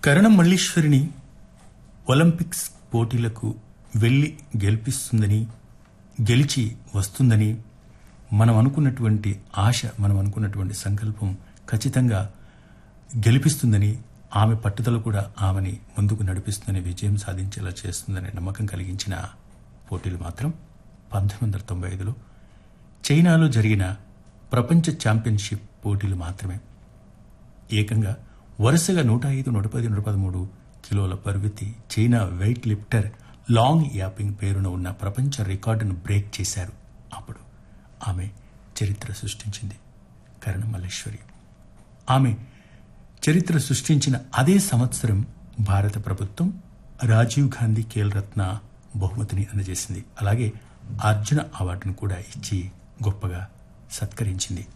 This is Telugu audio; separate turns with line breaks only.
కరణం మల్లీశ్వరిని ఒలింపిక్స్ పోటీలకు వెళ్ళి గెలిపిస్తుందని గెలిచి వస్తుందని మనం అనుకున్నటువంటి ఆశ మనం అనుకున్నటువంటి సంకల్పం ఖచ్చితంగా గెలిపిస్తుందని ఆమె పట్టుదల కూడా ఆమెని ముందుకు నడిపిస్తుందని విజయం సాధించేలా చేస్తుందనే నమ్మకం కలిగించిన పోటీలు మాత్రం పంతొమ్మిది వందల తొంభై ఐదులో చైనాలో జరిగిన ప్రపంచ ఛాంపియన్షిప్ పోటీలు మాత్రమే ఏకంగా వరుసగా నూట ఐదు నూట పది నూట పదమూడు కిలోల పరువెత్తి చైనా వెయిట్ లిఫ్టర్ లాంగ్ యాపింగ్ పేరున ఉన్న ప్రపంచ రికార్డును బ్రేక్ చేశారు అప్పుడు ఆమె చరిత్ర సృష్టించింది కరణ మల్లేశ్వరి ఆమె చరిత్ర సృష్టించిన అదే సంవత్సరం భారత ప్రభుత్వం రాజీవ్ గాంధీ ఖేల్ రత్న బహుమతిని అందజేసింది అలాగే అర్జున అవార్డును కూడా ఇచ్చి గొప్పగా సత్కరించింది